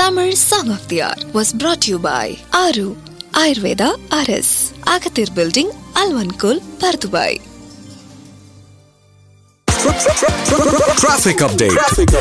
Tamil Song of the Hour was brought to you by Aru Ayurveda RS, Agathir Building, Alvankul, Pardubai. Traffic update.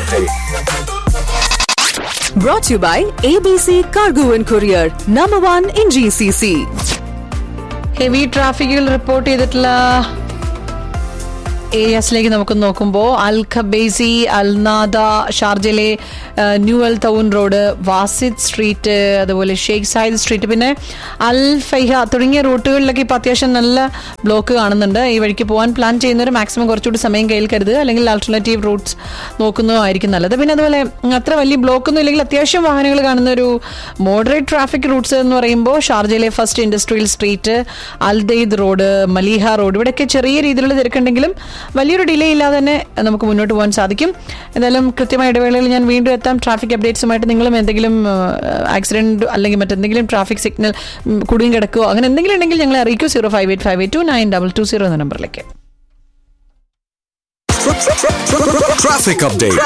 Brought to you by ABC Cargo and Courier, number one in GCC. Heavy ട്രാഫിക്കുകൾ report ചെയ്തിട്ടുള്ള ഏരിയാസിലേക്ക് നമുക്ക് നോക്കുമ്പോൾ Al Khabaisi Al Nahda ഷാർജയിലെ ഏഹ്, new Al Taawun road Wasit street അതുപോലെ Sheikh Zayed street പിന്നെ അൽ ഫൈഹ തുടങ്ങിയ റൂട്ടുകളിലൊക്കെ ഇപ്പോൾ അത്യാവശ്യം നല്ല ബ്ലോക്ക് കാണുന്നുണ്ട് ഈ വഴിക്ക് പോകാൻ പ്ലാൻ ചെയ്യുന്നവർ മാക്സിമം കുറച്ചുകൂടി സമയം കയ്യിൽ കരുതുക അല്ലെങ്കിൽ ആൾട്ടർനേറ്റീവ് റൂട്ട്സ് നോക്കുന്നതായിരിക്കും നല്ലത് പിന്നെ അതുപോലെ ഉം, അത്ര വലിയ ബ്ലോക്കൊന്നും ഇല്ലെങ്കിൽ അത്യാവശ്യം വാഹനങ്ങൾ കാണുന്ന ഒരു മോഡറേറ്റ് ട്രാഫിക് റൂട്ട്സ് എന്ന് പറയുമ്പോൾ ഷാർജയിലെ first industrial street Al Dhaid road Maliha road ഇവിടെയൊക്കെ ചെറിയ രീതിയിലുള്ള തിരക്കുണ്ടെങ്കിലും വലിയൊരു ഡിലേ ഇല്ലാതെ തന്നെ നമുക്ക് മുന്നോട്ട് പോകാൻ സാധിക്കും എന്തായാലും കൃത്യമായ ഇടവേളയിൽ ഞാൻ വീണ്ടും എത്താം ട്രാഫിക് അപ്ഡേറ്റ്സുമായിട്ട് നിങ്ങളും എന്തെങ്കിലും ആക്സിഡന്റ് അല്ലെങ്കിൽ മറ്റെന്തെങ്കിലും ട്രാഫിക് സിഗ്നൽ കുടുങ്ങി കിടക്കുകയോ അങ്ങനെ എന്തെങ്കിലും ഉണ്ടെങ്കിൽ ഞങ്ങളെ അറിയിക്കൂ zero five eight five eight two nine double two zero എന്ന നമ്പറിലേക്ക് Traffic update.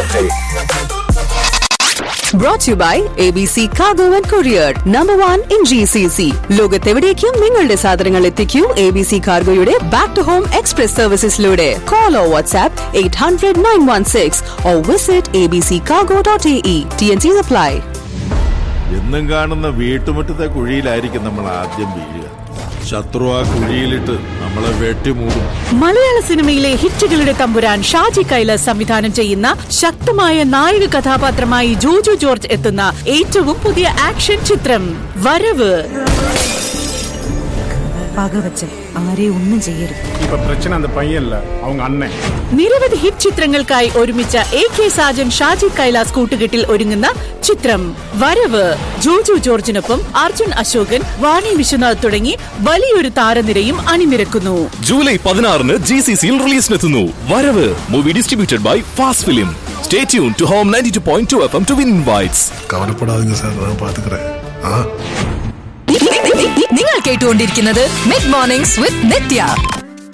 Brought to you by ABC Cargo and Courier, number one in GCC. ലോകത്തെവിടേക്കും നിങ്ങളുടെ സാധനങ്ങൾ എത്തിക്കൂ എ ബി സി കാർഗോയുടെ ബാക്ക് ടു ഹോം എക്സ്പ്രസ് സർവീസസിലൂടെ call or WhatsApp eight hundred nine one six or visit A B C cargo dot A E T N C apply എന്നും കാണുന്ന വീട്ടുമുറ്റത്തെ കുഴിയിലായിരിക്കും നമ്മൾ ആദ്യം വീഴുക ശത്രു ആ കുഴിയിലിട്ട് നമ്മളെ വെട്ടിമൂടും മലയാള സിനിമയിലെ ഹിറ്റുകളുടെ തമ്പുരാൻ ഷാജി കൈലാസ് സംവിധാനം ചെയ്യുന്ന ശക്തമായ നായക കഥാപാത്രമായി ജോജു ജോർജ് എത്തുന്ന ഏറ്റവും പുതിയ ആക്ഷൻ ചിത്രം വരവ് പകവച്ച് ആരെയും ഒന്നും ചെയ്യരുത് இப்ப பிரச்சனை அந்த பையன் இல்ல அவங்க அண்ணன் നിരവധി ഹിറ്റ് ചിത്രങ്ങൾക്കായി ഒരുമിച്ച എ കെ സാജൻ ഷാജി കൈലാസ് കൂട്ടുകെട്ടിൽ ഒരുങ്ങുന്ന ചിത്രം വരവ് ജോജു ജോർജിനൊപ്പം അർജുൻ അശോകൻ വാണി വിശ്വനാഥ് തുടങ്ങി വലിയൊരു താരനിരയും അണിനിരക്കുന്നു ജൂലൈ പതിനാറിന് ജി സി സിയിൽ റിലീസിനെത്തുന്നു Varavu movie distributed by fast film stay tune to home ninety two point two F M to win invites கவலைப்படாதீங்க சார் நான் பாத்துக்கிறேன் ஆ നിങ്ങൾ കേട്ടുകൊണ്ടിരിക്കുന്നത് മിഡ് മോർണിംഗ്സ് വിത്ത് നിത്യ